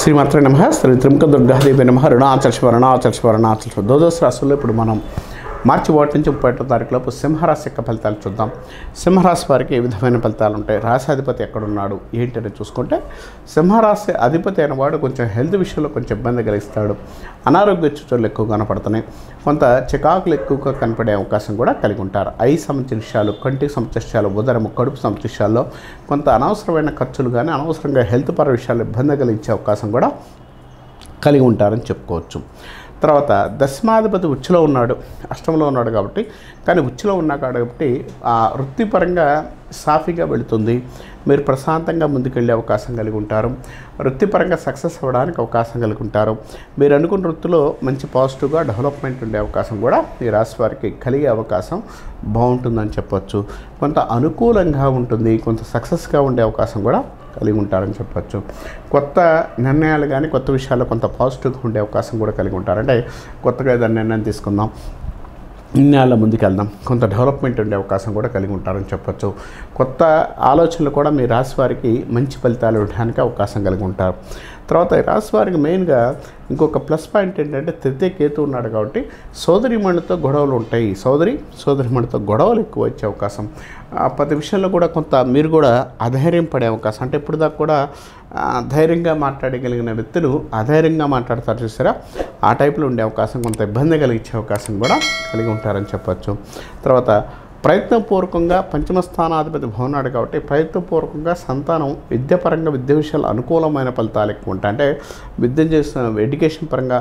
శ్రీమాత్ర నమ శ్రీ త్రిముఖ దుర్గాదేవి నమ రుణాచల్ శివ రుణాచల్ శివ రుణాచల్ శివ ద్వాదశ రాశుల్లో ఇప్పుడు మనం మార్చి ఒకటి నుంచి ముప్పై ఒకటో తారీఖు లోపు సింహరాశి యొక్క ఫలితాలు చూద్దాం సింహరాశి వారికి ఏ విధమైన ఫలితాలు ఉంటాయి రాశాధిపతి ఎక్కడున్నాడు ఏంటని చూసుకుంటే సింహరాశి అధిపతి అయిన వాడు కొంచెం హెల్త్ విషయంలో కొంచెం ఇబ్బంది కలిగిస్తాడు అనారోగ్య సూచనలు ఎక్కువ కనపడుతున్నాయి కొంత చికాకులు ఎక్కువగా కనపడే అవకాశం కూడా కలిగి ఉంటారు ఐ సంబంధించిన విషయాలు కంటికి సంబంధించిన విషయాలు ఉదరం కడుపు సంబంధించిన విషయాల్లో కొంత అనవసరమైన ఖర్చులు కానీ అనవసరంగా హెల్త్ పర విషయాలు ఇబ్బంది కలిగించే అవకాశం కూడా కలిగి ఉంటారని చెప్పుకోవచ్చు తర్వాత దశమాధిపతి ఉచ్చులో ఉన్నాడు అష్టంలో ఉన్నాడు కాబట్టి కానీ ఉచ్చులో ఉన్నా కాబట్టి ఆ వృత్తిపరంగా సాఫీగా వెళుతుంది మీరు ప్రశాంతంగా ముందుకెళ్ళే అవకాశం కలిగి ఉంటారు వృత్తిపరంగా సక్సెస్ అవ్వడానికి అవకాశం కలిగి ఉంటారు మీరు అనుకున్న వృత్తిలో మంచి పాజిటివ్గా డెవలప్మెంట్ ఉండే అవకాశం కూడా ఈ రాశి వారికి కలిగే అవకాశం బాగుంటుందని చెప్పొచ్చు కొంత అనుకూలంగా ఉంటుంది కొంత సక్సెస్గా ఉండే అవకాశం కూడా కలిగి ఉంటారని చెప్పొచ్చు కొత్త నిర్ణయాలు కానీ కొత్త విషయాల్లో కొంత పాజిటివ్గా ఉండే అవకాశం కూడా కలిగి ఉంటారు అంటే కొత్తగా ఏదైనా నిర్ణయం తీసుకుందాం ఇన్నేళ్ళ ముందుకెళ్దాం కొంత డెవలప్మెంట్ ఉండే అవకాశం కూడా కలిగి ఉంటారని చెప్పొచ్చు కొత్త ఆలోచనలు కూడా మీ రాశి వారికి మంచి ఫలితాలు ఇవ్వడానికి అవకాశం కలిగి ఉంటారు తర్వాత ఈ రాశి వారికి మెయిన్గా ఇంకొక ప్లస్ పాయింట్ ఏంటంటే తృతీయ కేతు ఉన్నాడు కాబట్టి సోదరిమణితో గొడవలు ఉంటాయి సోదరి సోదరిమణితో గొడవలు ఎక్కువ వచ్చే అవకాశం ఆ ప్రతి విషయంలో కూడా కొంత మీరు కూడా అధైర్యం పడే అవకాశం అంటే ఇప్పుడు దాకా కూడా ఆ, ధైర్యంగా మాట్లాడగలిగిన వ్యక్తులు అధైర్యంగా మాట్లాడతారు చూసారా ఆ టైప్లో ఉండే అవకాశం కొంత ఇబ్బంది కలిగించే అవకాశం కూడా కలిగి ఉంటారని చెప్పచ్చు తర్వాత ప్రయత్నపూర్వకంగా పంచమ స్థానాధిపతి భవనాడు కాబట్టి ప్రయత్నపూర్వకంగా సంతానం విద్యాపరంగా విద్య విషయాలు అనుకూలమైన ఫలితాలు ఎక్కువ ఉంటాయి అంటే విద్య చేసిన ఎడ్యుకేషన్ పరంగా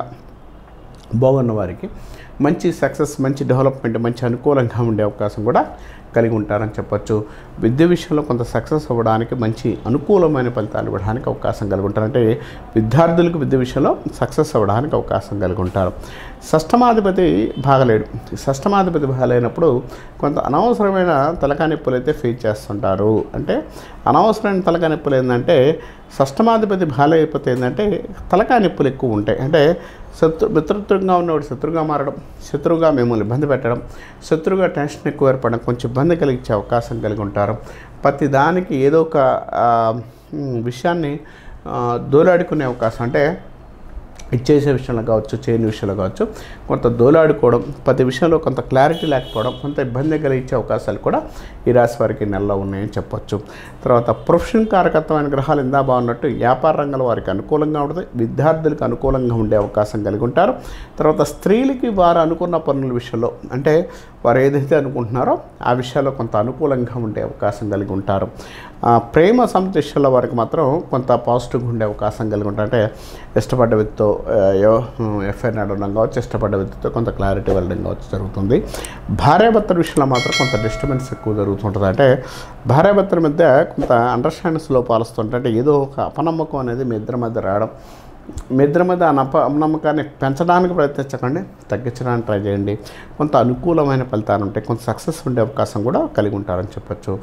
బాగున్న వారికి మంచి సక్సెస్ మంచి డెవలప్మెంట్ మంచి అనుకూలంగా ఉండే అవకాశం కూడా కలిగి ఉంటారని చెప్పొచ్చు విద్య విషయంలో కొంత సక్సెస్ అవ్వడానికి మంచి అనుకూలమైన ఫలితాలు ఇవ్వడానికి అవకాశం కలిగి ఉంటారు అంటే విద్యార్థులకు విద్య విషయంలో సక్సెస్ అవ్వడానికి అవకాశం కలిగి ఉంటారు షష్టమాధిపతి బాగలేడు షష్టమాధిపతి బాగలేనప్పుడు కొంత అనవసరమైన తలకాయ నొప్పులు అయితే ఫేస్ చేస్తుంటారు అంటే అనవసరమైన తలకాయ నొప్పులు ఏంటంటే షష్టమాధిపతి బాగాలేకపోతే ఏంటంటే తలకాయ నొప్పులు ఎక్కువ ఉంటాయి అంటే శత్రు మిత్రత్వంగా ఉన్నవాడు శత్రువుగా మారడం శత్రువుగా మిమ్మల్ని ఇబ్బంది పెట్టడం శత్రువుగా టెన్షన్ ఎక్కువ ఏర్పడడం కొంచెం ఇబ్బంది కలిగించే అవకాశం కలిగి ఉంటారు ప్రతి దానికి ఏదో ఒక ఆ, ఉమ్, విషయాన్ని ఆ, దోలాడుకునే అవకాశం అంటే ఇచ్చేసే విషయంలో కావచ్చు చేయని విషయంలో కావచ్చు కొంత దోలాడుకోవడం ప్రతి విషయంలో కొంత క్లారిటీ లేకపోవడం కొంత ఇబ్బంది కలిగించే అవకాశాలు కూడా ఈ రాశి వారికి నెలలో ఉన్నాయని చెప్పొచ్చు తర్వాత ప్రొఫెషన్ కారకత్వమైన గ్రహాలు ఇందా బాగున్నట్టు వ్యాపార రంగంలో వారికి అనుకూలంగా ఉంటుంది విద్యార్థులకు అనుకూలంగా ఉండే అవకాశం కలిగి ఉంటారు తర్వాత స్త్రీలకి వారు అనుకున్న పనుల విషయంలో అంటే వారు ఏదైతే అనుకుంటున్నారో ఆ విషయాల్లో కొంత అనుకూలంగా ఉండే అవకాశం కలిగి ఉంటారు ఆ, ప్రేమ సంతృష్టిలో వారికి మాత్రం కొంత పాజిటివ్గా ఉండే అవకాశం కలిగి ఉంటారు అంటే ఇష్టపడ్డ వ్యక్తితో ఎఫ్ఐఆర్ నడవడం కావచ్చు ఇష్టపడ్డ వ్యక్తితో కొంత క్లారిటీ వెళ్ళడం కావచ్చు జరుగుతుంది భార్యాభర్తల విషయంలో మాత్రం కొంత డిస్టర్బెన్స్ ఎక్కువ జరుగుతుంటుంది అంటే భార్యాభర్తల మధ్య కొంత అండర్స్టాండింగ్స్ లోపాలు వస్తుంటాయి అంటే ఏదో ఒక అపనమ్మకం అనేది మీ ఇద్దరి మధ్య రావడం మీ ఇద్దరి మధ్య ఆ నప నమ్మకాన్ని పెంచడానికి ప్రయత్నించకండి తగ్గించడానికి ట్రై చేయండి కొంత అనుకూలమైన ఫలితాలు ఉంటాయి కొంత సక్సెస్ ఉండే అవకాశం కూడా కలిగి ఉంటారని చెప్పొచ్చు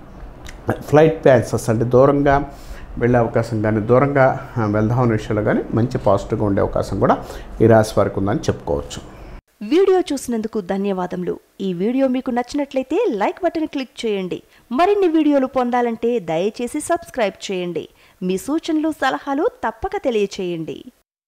ఫ్లైట్ ప్యాన్సెస్ అంటే దూరంగా వెళ్ళే అవకాశం కానీ దూరంగా ఆ, వెళ్దామనే విషయంలో కానీ మంచి పాజిటివ్గా ఉండే అవకాశం కూడా ఈ రాశి వారికి ఉందని చెప్పుకోవచ్చు వీడియో చూసినందుకు ధన్యవాదములు ఈ వీడియో మీకు నచ్చినట్లయితే లైక్ బటన్ క్లిక్ చేయండి మరిన్ని వీడియోలు పొందాలంటే దయచేసి సబ్స్క్రైబ్ చేయండి మీ సూచనలు సలహాలు తప్పక తెలియచేయండి